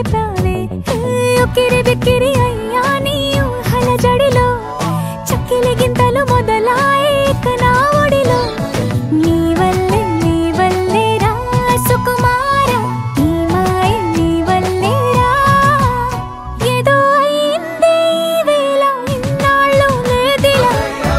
రేపావే ఉక్కిరి బిక్కిరి అయ్యా నీ ఊహల జడిలో చక్కిలి గింతలు మొదలాయే ఇక నా ఒడిలో నీ వల్లే నీ వల్లే రా సుకుమార నీ మాయ నీ వల్లే రా ఏదో అయిందే ఈ వేళ ఇన్నాళ్ళు లేదిలా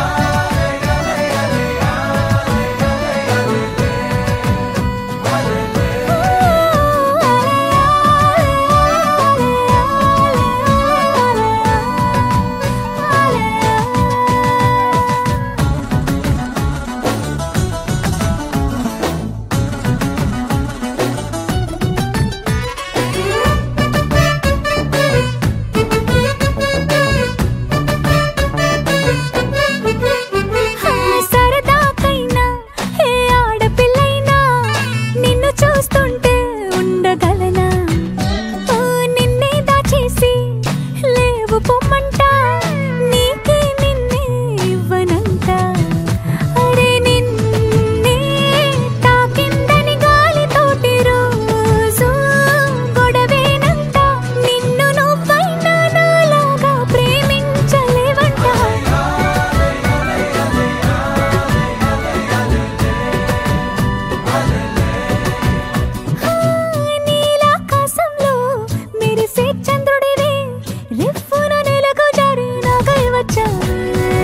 సరదాకైనా ఏ ఆడపిల్లైనా నిన్ను చూస్తుంటే ఉండగలనా ఓ నిన్నే దాచేసి లేవు పొమ్మంట నీకే నిన్నే ఇవ్వనంట అరే నిన్నే తాకిందని గాలితోటి రోజు గొడవేనంట నిన్ను నువ్వైనా నాలాగా ప్రేమించలేవంట నీలాకాశంలో మెరిసే చంద్రుడివే రిఫ్ఫున నెలకు జారి నాకై వచ్చావే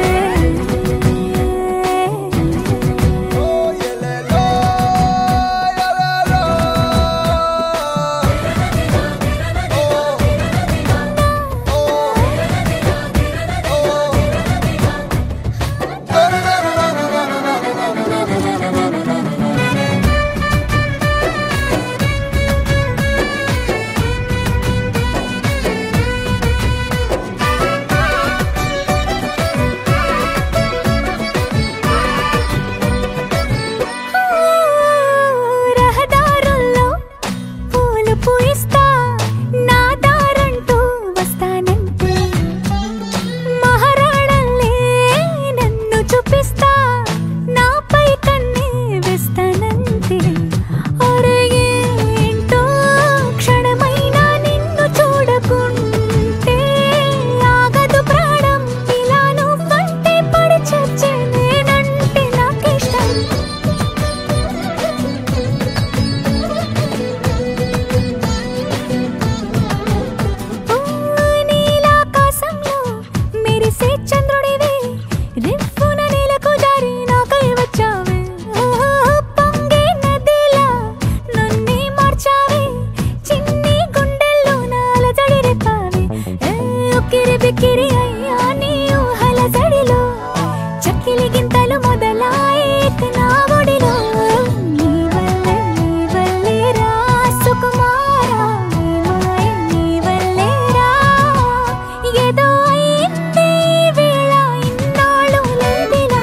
రహదారుల్లో పూలు పూయిస్తా నా దారంటూ వస్తానంటే మహారాణల్లే నన్ను చూపిస్తా నాపై కన్నే వేస్తానంతే అరే ఏంటో క్షణమైనా నిన్ను చూడకుంటే ఆగదు ప్రాణం ఇలా నువ్వంటే పడి చచ్చే నేనంటే నాకిష్టం నీలాకాశంలో మెరిసే చంద్రుడివే రిఫ్ఫున నేలకు జారి నాకై వచ్చావే ఓహో, పొంగే నదిలా నన్నే మార్చావే చిన్ని గుండెల్లో నాలజడి రేపావే ఏ, ఉక్కిరి బిక్కిరి అయ్యా నీ ఊహల జడిలో చక్కిలి గింతలు మొదలాయే ఇక నా ఒడిలో నీ వల్లే నీ వల్లే రా సుకుమారా నీ మాయ నీ వల్లే రా ఏదో అయిందే ఈ వేళ ఇన్నాళ్ళు లేదిలా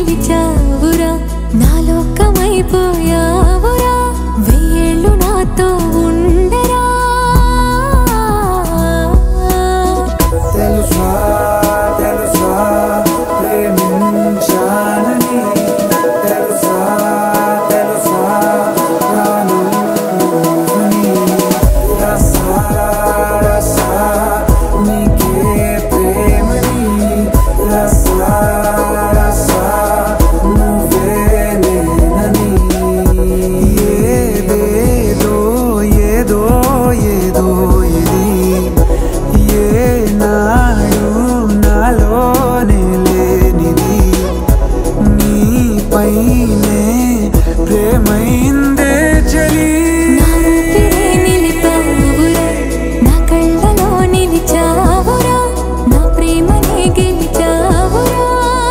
నిలిచావురా నా లోకమైపోయావురా వెయ్యేళ్ళు నాతో ఉండరా తెలుసా తెలుసా ప్రేమించానని తెలుసా తెలుసా ప్రాణం నువ్వని రసా రసా నీకే ప్రేమని రసా రసా నువ్వే నేనని ఏదేదో ఏదో ఏదో ఇది ఏనాడు నాలోనే లేనిది నీపైనే ప్రేమైందే చలి నా ఊపిరే నిలిపావురా నా కళ్ళలో నిలిచావురా నా ప్రేమనే గెలిచావురా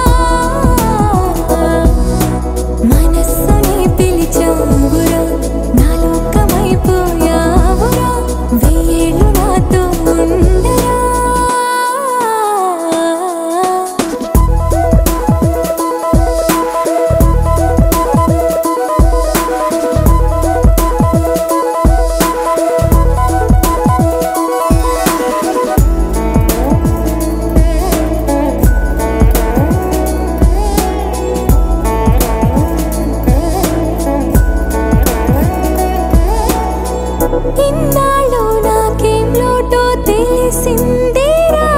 మనస్సుని పిలిచావురా నా లోకమైపోయావురా వెయ్యేళ్ళు నాతో ఉండరా ఇన్నాళ్ళు నాకేం లోటో తెలిసిందేరా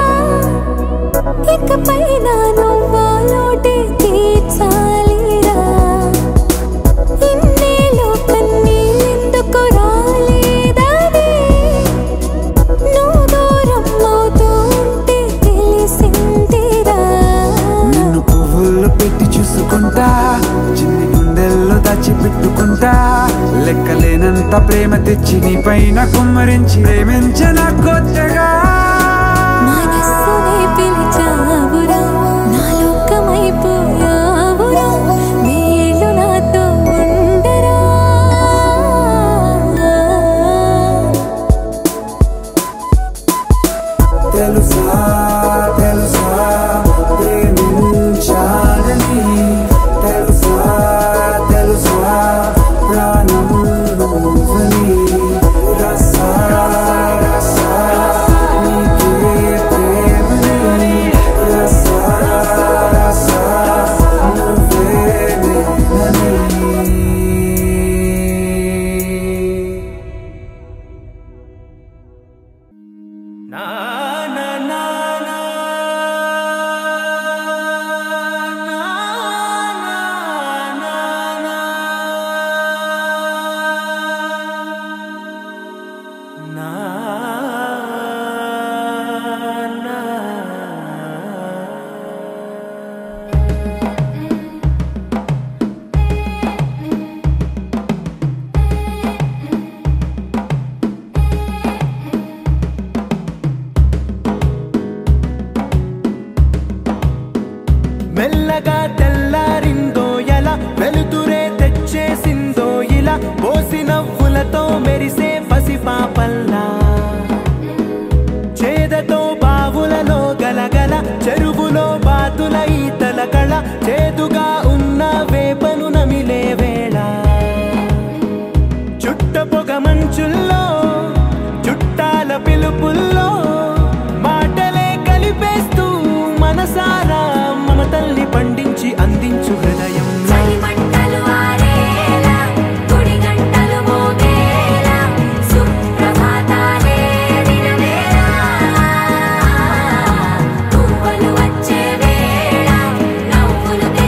ఇకపై నా నువ్వా లోటే తీర్చాలిరా ఇన్నేళ్ళు కన్నీళ్ళెందుకు రాలేదని నువ్వు దూరం అవుతూ ఉంటే తెలిసిందిరా నిన్ను పువ్వుల్లో పెట్టి చూసుకుంటా చిన్ని గుండెల్లో దాచి పెట్టుకుంటా లెక్కలేనంత ప్రేమ తెచ్చి నీ పైన కుమ్మరించి ప్రేమించిన కొత్తగా మనస్సునే పిలిచావురా నా లోకమైపోయావురా వేళ్ళు నాతో ఉండరా తెలుసా తెలుసా ప్రేమించాలని తెలుసా తెలుసా ప్రాణం నువ్వని రసా రసా నీకే ప్రేమని రసా రసా నువ్వే నేనని మెల్లగా తెల్లారిందో ఎలా వెలుతురే తెచ్చేసిందో ఇలా పోసి నవ్వులతో మెరిసే పసిపాపల్లా చేదతో బావులలో గలగల చెరువులో బాతుల ఈతల కళ చేదుగా ఉన్న వేపను నమిలే వేళ చుట్ట పొగ మంచుల్లో చుట్టాల పిలుపుల్లో మాటలే కలిపేస్తూ మనసారా మమతల్ని పండించి అందించు హృదయం చలిమంటలు ఆరేలా గుడి గంటలు మోగేలా సుప్రభాతాలే వినవేళ పువ్వులు వచ్చే వేళ నవ్వులు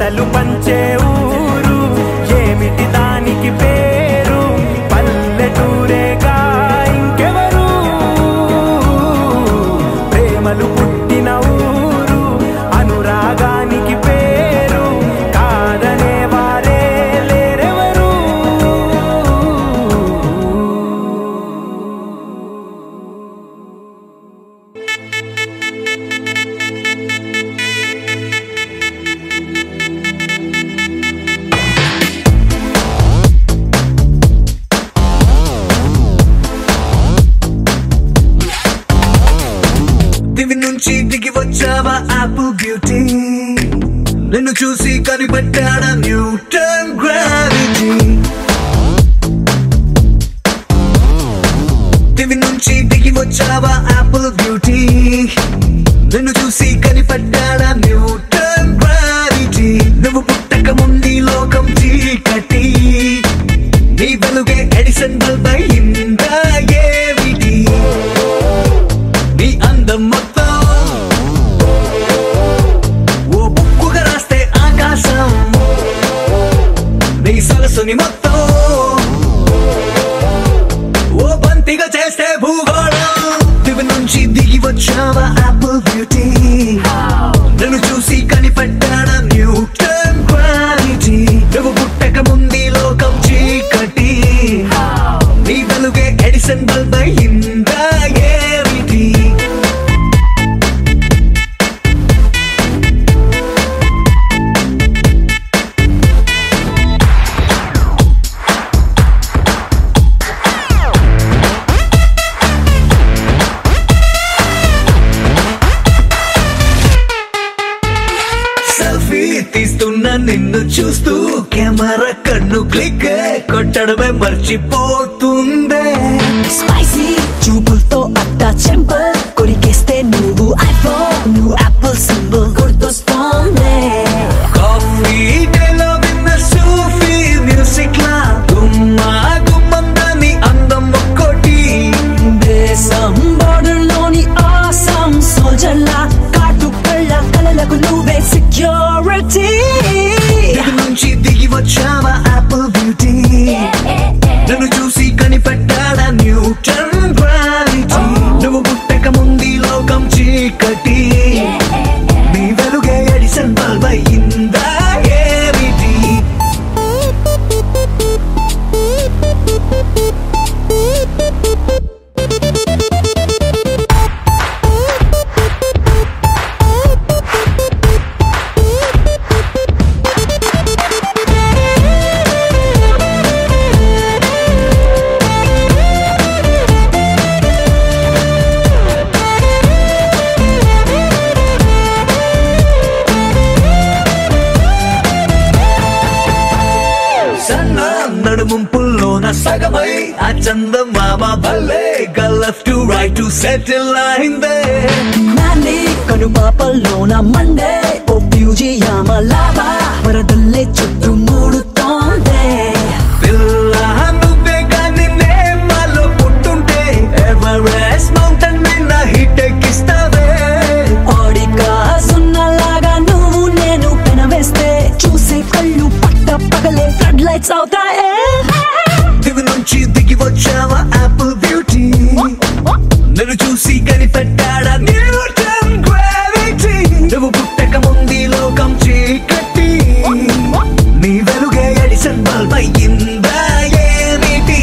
ఆశలు పంచే ఊరు ఏమిటి దానికి పేరు పల్లెటూరేగా ఇంకెవరు ప్రేమలు పుట్టిన ఊరు అనురాగానికి పేరు కాదనే వారే లేరెవరు దివి నుంచి దిగి వచ్చావా ఆపిల్ బ్యూటీ నిన్ను చూసి కనిపెట్టాడా న్యూటన్ గ్రావిటీ దివి నుంచి దిగి వచ్చావా ఆపిల్ బ్యూటీ నిన్ను చూసి కనిపెట్టాడా న్యూటన్ గ్రావిటీ నువ్వు పుట్టక ముందు ఈ లోకం చీకటి నీ వెలుగే ఎడిసన్ బల్బ్ అయిందా ఏమిటి నీ అందం మొత్తం ఓ బుక్కుగా రాస్తే ఆకాశం నీ సరస్సుని మొత్తం ఓ బంతిగా చేస్తే భూగోళం దివి నుంచి దిగి వచ్చావా ఆపిల్ బ్యూటీ నన్ను చూసి కనిపెట్టాడా న్యూటన్ క్వాలిటీ నువ్వు పుట్టక ముందు ఈ లోకం చీకటి నీ వెలుగే ఎడిసన్ బల్బ్ అయిందా ఏమిటి సెల్ఫీ తీస్తున్న నిన్ను చూస్తూ కెమెరా కన్ను క్లిక్ కొట్టడమే మర్చిపోతుందే స్పైసీ చూపులతో అట్టా చెంపల్ కొరికేస్తే నువ్వు ఐఫోన్ నువ్వు యాపిల్ సింబల్ గుర్తొస్తోంది కాఫీ డేలో విన్న సూఫీ మ్యూజిక్ లా గుమ్మా గుమ్మందని అందం ఒక్కోటి దేశం బోర్డర్ లోని ఆసాం సోల్జర్ లా కాటు కళ్ళ కలలకు నువ్వే సెక్యూరిటీ దిగు నుంచి దిగి వచ్చావా ఆపిల్ బ్యూటీ నన్ను చూసి కనిపెట్టాడా న్యూటన్ గ్రావిటీ నువ్వు పుట్టక ముందు ఈ లోకం చీకటి నీ వెలుగే ఎడిసన్ బల్బ్ అయిందా ఏమిటి సన్న నడుముంపుల్లోన సగమై ఆ చందమామ భలే left to right to settle అయిందే నాని కనుపాపల్లోన మండే ఓ ఫ్యూజియామ లావా వరదల్లే చుట్టూ మూడుతోందే పిల్ల నువ్వే కానీ నేమాలో పుట్టుంటే ఎవరెస్ట్ మౌంటైన్ మీద హిట్ ఎక్కిస్తావే ఓడిగా సున్నలాగా నువ్వు నేను పెనవేస్తే చూసే కళ్ళు పట్ట పగలే ఫ్లడ్ లైట్స్ అవుతాయే దిగు నుంచి దిగి వచ్చావా ఆపిల్ బ్యూటీ నన్ను చూసి కనిపెట్టాడా న్యూటన్ గ్రావిటీ నువ్వు పుట్టక ముందు ఈ లోకం చీకటి నీ వెలుగే ఎడిసన్ బల్బ్ అయ్యిందా ఏమిటి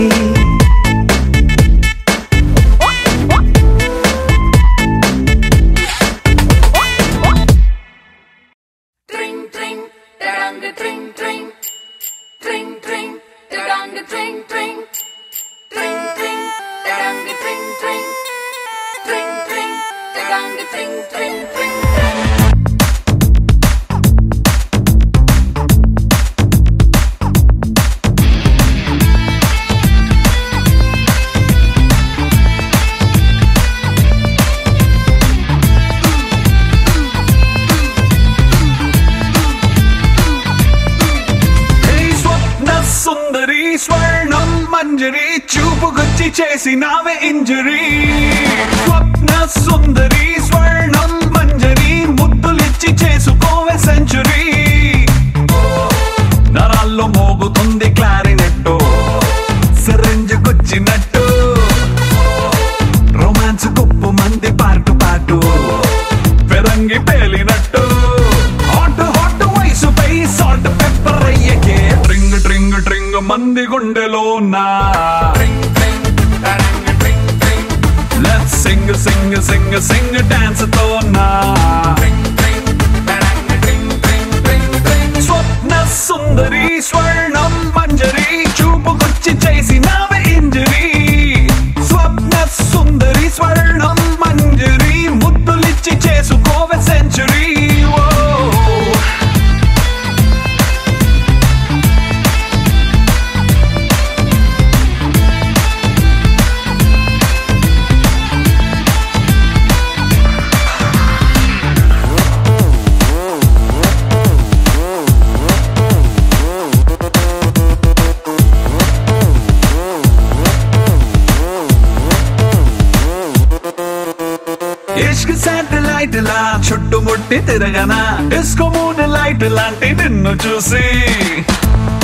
Tring tring, da-dang tring tring, tring tring, da-dang tring tring, tring tring, da-dang tring tring, tring tring, da-dang tring tring tring tring. హే స్వప్న సుందరి స్వర్ణం మంజరి చూపుకొచ్చి చేసినావే ఇంజరీ స్వప్న సుందరి స్వర్ణం మంజరి ముద్దులిచ్చి చేసుకోవే సెంచురీ మోగుతుంది క్లారినెట్టు సిరంజ్ గుచ్చినట్టు రొమాన్స్ కుప్పు మంది పాటు పాటు పెరంగి పేలినట్టు హాట్ హాట్ వయసుపై సాల్ట్ పెప్పర్ అయ్యకే ట్రింగ్ ట్రింగ్ ట్రింగ్ మంది గుండెలో నా let's sing sing sing sing dance తో నా స్వప్న సుందరి స్వర్ణం మంజరి చూపుకొచ్చి చేసినావే ఇంజరీ స్వప్న సుందరి స్వర్ణం మంజరి ముద్దులిచ్చి చేసుకోవే సెంచురీ ఓ ఇష్క్ శాటిలైట్ లా చుట్టుముట్టి తిరగనా డిస్కో మూన్ లైట్ లాంటి నిన్ను చూసి